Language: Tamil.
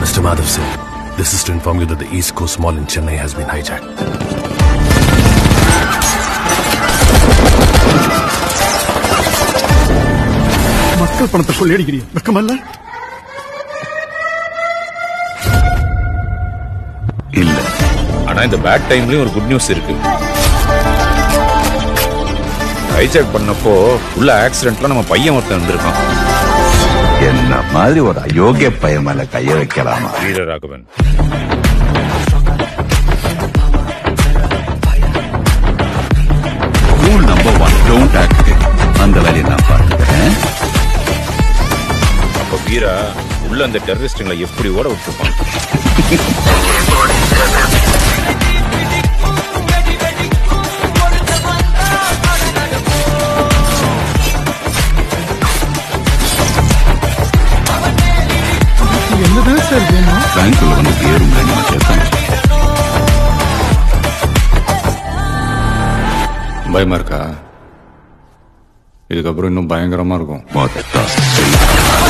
Mr. Madhav Singh, this is to inform you that the East Coast Mall in Chennai has been hijacked. மக்கள் பணத்தை கொள்ளையடிக்கிறீங்க வெக்கமல்ல இல்ல ஆனா இந்த பேட் டைம்லயும் ஒரு குட் நியூஸ் இருக்கு ஹைஜாக் பண்ணப்போ உள்ள ஆக்சிடென்ட்ல நம்ம பையன் ஒருத்தன் வந்திருக்கான் என்ன மாதிரி ஒரு அயோக்கிய பையன் மேல கைய வைக்கலாமா Veeraraghavan rule number one don't act அந்த வேலையை நான் பார்த்துக்கிறேன் அப்ப வீரா உள்ள அந்த டெரரிஸ்டுங்களை எப்படி ஓட விட்டுருப்பான் என்னதான் சார் வேணும் பேங்க்ல வந்து ஏறும் நம்ம சேர்த்தாங்க பயமா இருக்கா இதுக்கப்புறம் இன்னும் பயங்கரமா இருக்கும் மொத்த